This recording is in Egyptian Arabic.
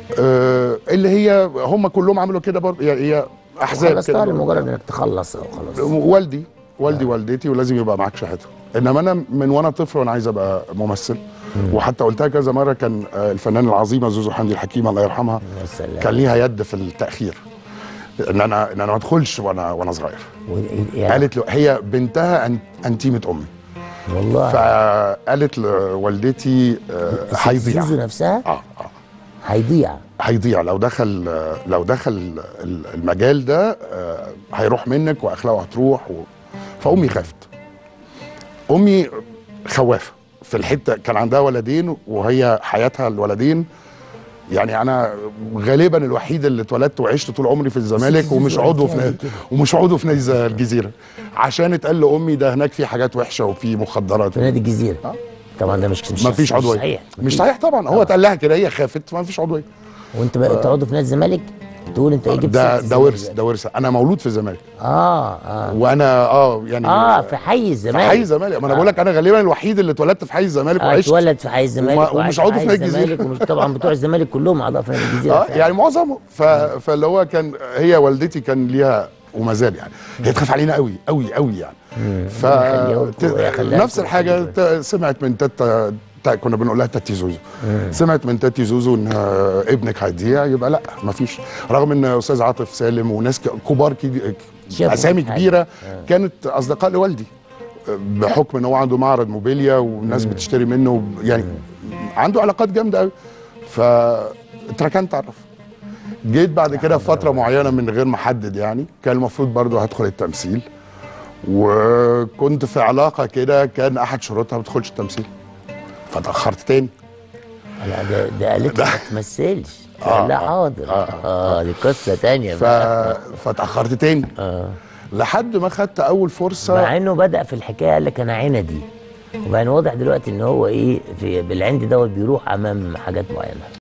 آه اللي هي هم كلهم عملوا كده برضه يعني هي احزاب خلصتها كده لمجرد انك تخلص او خلاص والدي والدي والدتي ولازم يبقى معاك شهاده انما انا من وانا طفل وانا عايز ابقى ممثل وحتى قلتها كذا مره كان آه، الفنانه العظيمه زوزو حمدي الحكيمه الله يرحمها يا سلام. كان ليها يد في التاخير ان انا ان انا ما ادخلش وانا وانا صغير و- يعني قالت له هي بنتها أن- انتيمه امي والله فقالت لوالدتي آه، هيضيع زوزو نفسها اه اه هيضيع هيضيع لو دخل لو دخل المجال ده آه، هيروح منك واخلاقه هتروح و... فامي خافت امي خوافه في الحته كان عندها ولدين وهي حياتها الولدين يعني انا غالبا الوحيد اللي اتولدت وعشت طول عمري في الزمالك ومش عضو في نادي ومش عضو في نادي الجزيره عشان اتقال لامي ده هناك في حاجات وحشه وفي مخدرات في نادي الجزيره آه. طبعا ده مش مش ما فيش مش عضويه صحيح مش صحيح طبعا هو اتقال لها كده هي خافت فما فيش عضويه وانت بقى انت عضو في نادي الزمالك تقول انت ايه جبت ده سيرة ده الزمالك ورث بقى؟ ده ورث انا مولود في الزمالك اه اه وانا اه يعني اه في حي في الزمالك حي الزمالك ما انا بقول لك انا غالبا الوحيد اللي اتولدت في حي الزمالك اه وعشت اتولد في حي الزمالك وما- وعاش ومش عضو حي في نادي الجزيرة. الزمالك ومش طبعا بتوع الزمالك كلهم اعضاء في نادي الجزيره اه فعلا. يعني معظمه ف... فاللي هو كان هي والدتي كان ليها وما زال يعني هي تخاف علينا قوي قوي قوي يعني ف يخليها ت... لكم- يخليها نفس لكم الحاجه ويخليها. ت... سمعت من تتا تا- كنا بنقول لها تاتي زوزو سمعت من تاتي زوزو ان آه، ابنك هيضيع يبقى لا مفيش رغم ان استاذ عاطف سالم وناس ك- كبار كده شافوا اسامي حاجة. كبيره كانت اصدقاء لوالدي بحكم ان هو عنده معرض موبيليا والناس بتشتري منه يعني عنده علاقات جامده قوي فاتركنت اعرف جيت بعد كده في فتره معينه من غير ما احدد يعني كان المفروض برضو هدخل التمثيل وكنت في علاقه كده كان احد شروطها ما تدخلش التمثيل فتاخرت تاني لا ده ده قالت لي ما تمثلش آه، لا آه، حاضر آه، اه دي قصه تانية ف... بقى فتاخرت تاني اه لحد ما خدت اول فرصه مع انه بدا في الحكايه قال لك انا عندي وبقى واضح دلوقتي ان هو ايه في بالعند دوت بيروح امام حاجات معينه